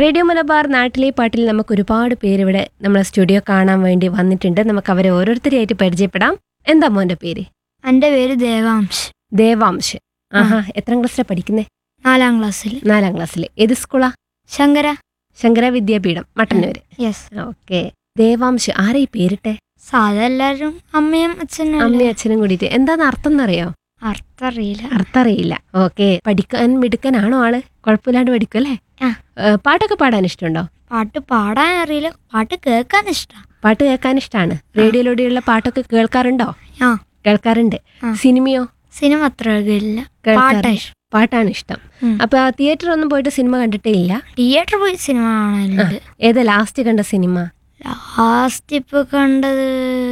Radio Malabar നാട്ടിലെ പാട്ടിൽ നമുക്ക് ഒരുപാട് പേര് ഇവിടെ നമ്മളെ സ്റ്റുഡിയോ കാണാൻ വേണ്ടി വന്നിട്ടുണ്ട് നമുക്ക് അവരെ ഓരോരുത്തരെയായിട്ട് പരിചയപ്പെടാം എന്താ മോന്റെ പേര് എൻ്റെ പേര് ദേവാംശ് ദേവാംശ് ആഹാ എത്രാം ക്ലാസ്സിലാണ് പഠിക്കുന്നേ നാലാം ക്ലാസ്സിൽ നാലാം ക്ലാസ്സിൽ ഏത് സ്കൂളാ ശങ്കര ശങ്കര വിദ്യാപീഠം മട്ടന്നൂര് യെസ് ഓക്കെ ദേവാംശ് ആരാ ഈ പേരിട്ടെ സാധാ എല്ലാവരും അമ്മയും അച്ഛനും അമ്മയും അച്ഛനും കൂടിയിട്ട് എന്താന്ന് അർത്ഥം എന്നറിയോ അർത്ഥം അറിയില്ല അർത്ഥം അറിയില്ല ഓക്കെ പഠിക്കാൻ മിടുക്കനാണോ ആള് കുഴപ്പമില്ലാണ്ട് പഠിക്കും അല്ലേ ആ. ഏ, പാട്ടൊക്കെ പാടാൻ ഇഷ്ടമുണ്ടോ പാട്ട് പാടാൻ അറിയില്ല പാട്ട് കേൾക്കാൻ ഇഷ്ടം പാട്ട് കേൾക്കാൻ ഇഷ്ടമാണ് റേഡിയോയിലൂടെയുള്ള പാട്ടൊക്കെ കേൾക്കാറുണ്ടോ ആ കേൾക്കാറുണ്ട് ആ. സിനിമയോ സിനിമ അത്ര ഇല്ല കേൾക്കാറ്- പാട്ടാ ഇഷ്ടം പാട്ടാണ് ഇഷ്ടം ഉം. അപ്പൊ തിയേറ്റർ ഒന്നും പോയിട്ട് സിനിമ കണ്ടിട്ടേ ഇല്ല തിയേറ്ററിൽ പോയി സിനിമ കാണലുണ്ട് ഏതാ ലാസ്റ്റ് കണ്ട സിനിമ ലാസ്റ്റ് ഇപ്പൊ കണ്ടത്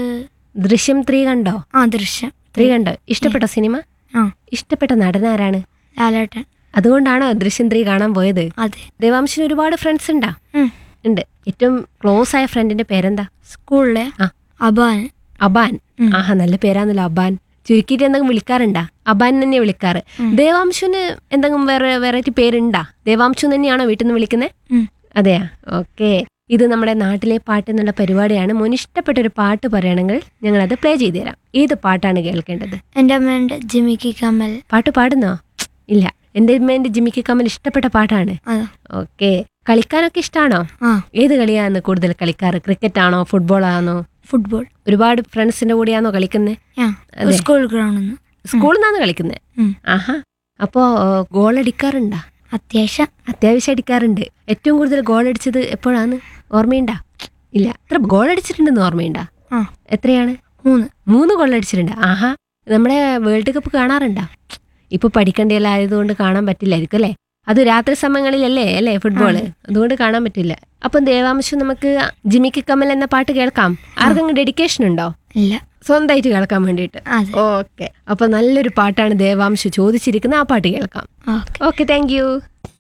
ദൃശ്യം ത്രീ കണ്ടോ ആ ദൃശ്യം ത്രീ കണ്ടോ ഇഷ്ടപ്പെട്ട സിനിമ ആ ഇഷ്ടപ്പെട്ട നടനാരാണ് ലാലേട്ടൻ അതുകൊണ്ടാണോ ദൃശ്യം ത്രീ കാണാൻ പോയത് അതെ ദേവാംശന് ഒരുപാട് ഫ്രണ്ട്സ് ഉണ്ടാ ഉം. ഉണ്ട് ഏറ്റവും ക്ലോസ് ആയ ഫ്രണ്ടിന്റെ പേരെന്താ സ്കൂളിലെ ആ. അബാൻ അബാൻ ഉം. ആഹാ നല്ല പേരാണല്ലോ അബാൻ ചുരുക്കിയിട്ട് എന്തെങ്കിലും വിളിക്കാറുണ്ടാ അബാൻ തന്നെ വിളിക്കാറ് ഉം. ദേവാംശുന് എന്തെങ്കിലും വേറെ വെറൈറ്റി പേരുണ്ടാ ദേവാംശു തന്നെയാണോ വീട്ടിൽ നിന്ന് വിളിക്കുന്നത് ഉം. അതെയാ ഓക്കെ ഇത് നമ്മുടെ നാട്ടിലെ പാട്ട് എന്നുള്ള പരിപാടിയാണ് മോന് ഇഷ്ടപ്പെട്ട ഒരു പാട്ട് പറയണമെങ്കിൽ ഞങ്ങളത് പ്ലേ ചെയ്തു തരാം ഏത് പാട്ടാണ് കേൾക്കേണ്ടത് എൻ്റെ അമ്മേൻ്റെ ജിമിക്കി കമൽ പാട്ട് പാടുന്നോ ഇല്ല എൻ്റെ അമ്മേൻ്റെ ജിമ്മിക്ക് കമ്മൽ ഇഷ്ടപ്പെട്ട പാട്ടാണ് അതാ ഓക്കെ കളിക്കാനൊക്കെ ഇഷ്ടമാണോ ആ ഏത് കളിയാണ് കൂടുതൽ കളിക്കാറ് ക്രിക്കറ്റ് ആണോ ഫുട്ബോൾ ആണോ ഫുട്ബോൾ ഒരുപാട് ഫ്രണ്ട്സിന്റെ കൂടെയാണോ കളിക്കുന്നത് ആ അതെ. സ്കൂൾ ഗ്രൗണ്ടിൽ നിന്ന് സ്കൂളിൽ നിന്നാണ് കളിക്കുന്നത് ഉം. ആഹാ അപ്പോ ഗോൾ അടിക്കാറുണ്ടാ അത്യാവശ്യം അത്യാവശ്യം അടിക്കാറുണ്ട് ഏറ്റവും കൂടുതൽ ഗോൾ അടിച്ചത് എപ്പോഴാണ് ഓർമ്മയുണ്ടാ ഇല്ല എത്ര ഗോൾ അടിച്ചിട്ടുണ്ടെന്ന് ഓർമ്മയുണ്ടാ ആ എത്രയാണ് മൂന്ന് മൂന്ന് ഗോൾ അടിച്ചിട്ടുണ്ട് ആഹാ നമ്മുടെ വേൾഡ് കപ്പ് കാണാറുണ്ടാ ഇപ്പൊ പഠിക്കേണ്ടതെല്ലാം ആയതുകൊണ്ട് കാണാൻ പറ്റില്ലായിരിക്കും അല്ലേ അത് രാത്രി സമയങ്ങളിലല്ലേ അല്ലേ ഫുട്ബോള് അതുകൊണ്ട് കാണാൻ പറ്റില്ല അപ്പം ദേവാംശം നമുക്ക് ജിമിക്ക് കമൽ എന്ന പാട്ട് കേൾക്കാം ആർക്കെങ്കിലും ഡെഡിക്കേഷൻ ഉണ്ടോ ഇല്ല സ്വന്തമായിട്ട് കേൾക്കാൻ വേണ്ടിയിട്ട് അതെ ഓക്കെ അപ്പൊ നല്ലൊരു പാട്ടാണ് ദേവാംശു ചോദിച്ചിരിക്കുന്നത് ആ പാട്ട് കേൾക്കാം ഓക്കെ ഓക്കെ താങ്ക് യു